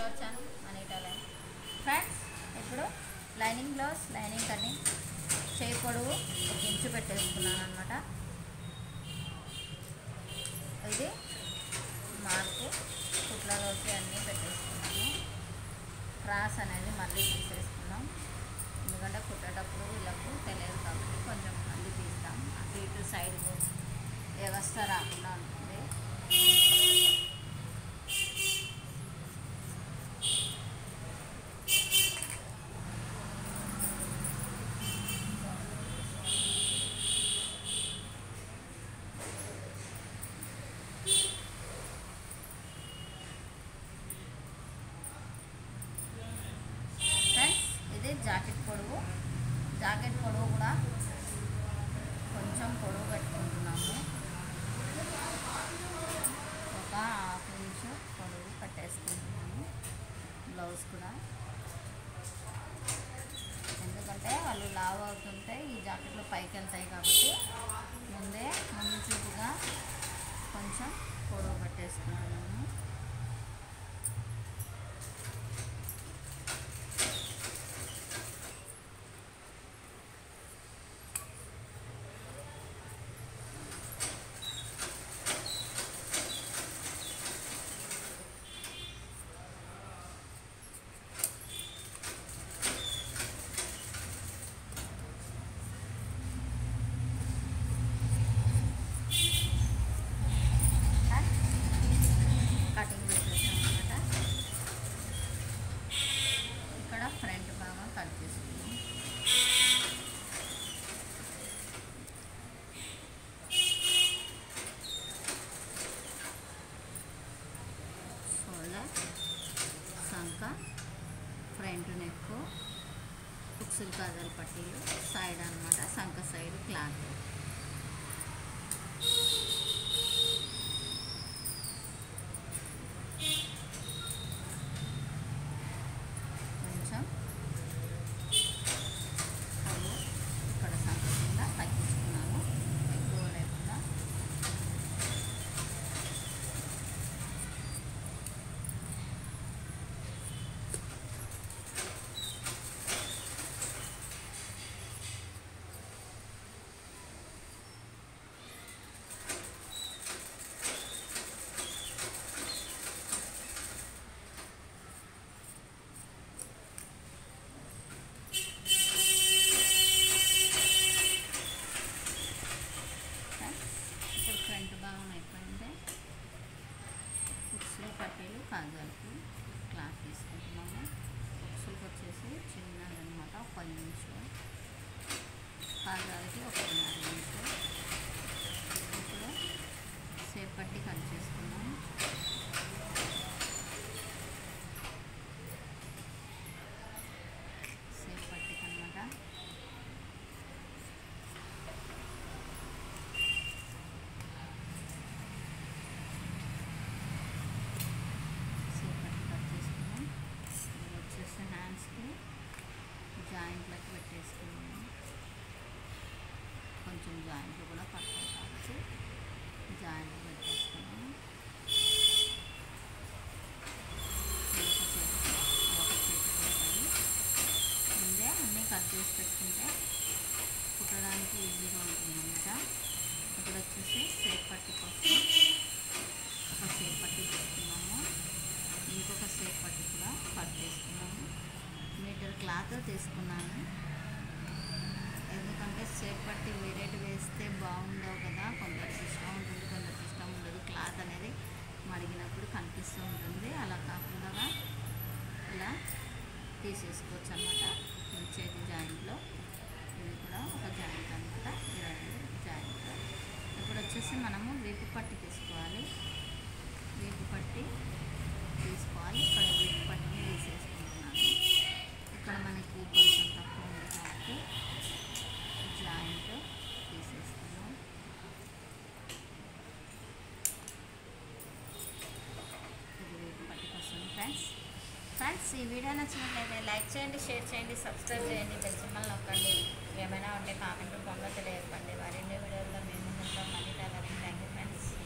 to our channel మనీటా line friends ఇప్పుడు lining blouse lining కని చేయి పొడవు ఒక ఇంచు పెట్టేసుకున్నాను అనమాట ఇది మార్కు కుట్లలోకి అన్నీ పెట్టేసుకున్నాను క్రాస్ అనేది మళ్ళీ తీసేసుకున్నాం ఎందుకంటే కుట్టేటప్పుడు వీళ్ళకు తెలియదు కాబట్టి కొంచెం మళ్ళీ తీస్తాం అటు ఇటు సైడ్ వ్యవస్థ రాకుండా ఉంటుంది ఫ్రెండ్స్ ఇది జాకెట్ పొడవు జాకెట్ పొడవు కూడా కొంచెం పొడవు పెట్టుకుంటున్నాము ఒక హాఫ్ ఇంచ్ పొడవు పెట్టేసుకుంటున్నాము బ్లౌజ్ కూడా ఎందుకంటే వాళ్ళు లావ్ అవుతుంటే ఈ జాకెట్లు పైకి వెళ్తాయి కాబట్టి ముందే ముందు చూపుగా కొంచెం పొడవు పెట్టేసుకున్నాము కటింగ్ చేసేసాం అనమాట ఇక్కడ ఫ్రంట్ భాగం కట్ చేసుకున్నాం షోల్డర్ సంక ఫ్రంట్ నెక్ ఉక్సులు కాజల్ పట్టీలు సైడ్ అన్నమాట సంక సైడ్ క్లాత్ కొంచెం పొడవు ఇక్కడ సంక కింద తగ్గించుకున్నాను ఎక్కువ లేకుండా ఇప్పుడు ఫ్రంట్ భాగం అయిపోయింది ఉక్సులు పట్టీలు కాజాలకి క్లాత్ తీసుకుంటున్నాము ఉక్సులకు వచ్చేసి చిన్నది అనమాట ఒక ఇంచు కాజాలకి ఒకటిన్నర ఇంచు ఇప్పుడు సేప్ పట్టి కట్ చేసుకున్నాం సేప్ పట్టికి అనమాట సేపటి కట్ చేసుకున్నాం ఇది వచ్చేసి హ్యాండ్స్కి జాయింట్లకి పెట్టేసుకున్నాము కొంచెం జాయింట్లు కూడా పడతాయి కాబట్టి జాయింట్లు పెట్టేసుకున్నాము ఇది ఒక చేతికి ఒక చేతికి పడి ముందే అన్నీ కట్ చేసి పెట్టుకుంటే కుట్టడానికి ఈజీగా ఉంటుందన్నమాట ఇప్పుడు వచ్చేసి సేప్ పట్టి కోసం ఒక సేప్ పట్టి తీసుకున్నాము ఇంకొక సేప్ పట్టి కూడా కట్ చేసుకున్నాము మీటర్ క్లాత్ తీసుకున్నాను ఎందుకంటే సేప్ పట్టి వేరేటి వేస్తే బాగుండవు కదా కొందరికి ఇష్టం ఉంటుంది కొందరికి ఇష్టం ఉండదు క్లాత్ అనేది మడిగినప్పుడు కనిపిస్తూ ఉంటుంది అలా కాకుండా ఇలా తీసేసుకోవచ్చు అనమాట చేతి జాయింట్లో ఇది కూడా ఒక జాయింట్ అనమాట ఈ రెండు జాయింట్ ఇప్పుడు వచ్చేసి మనము వీపు పట్టి తీసుకోవాలి వీపు పట్టి తీసుకోవాలి ఇక్కడ వీపు పట్టిని తీసేసుకుంటున్నాను ఇక్కడ మనకి కొంచెం తక్కువ ఉంది కాబట్టి జాయింట్ తీసేసుకున్నాం ఇది వీపు పట్టి వస్తుంది ఫ్రెండ్స్ ఫ్రెండ్స్ ఈ వీడియో నచ్చినట్లయితే లైక్ చేయండి షేర్ చేయండి సబ్స్క్రైబ్ చేయండి తెలిసిన నొక్కండి ఏమైనా ఉంటే కామెంట్ రూపంలో తెలియజెప్పండి మరిన్ని వీడియోల్లో మేము ముందుంటాం మళ్ళీ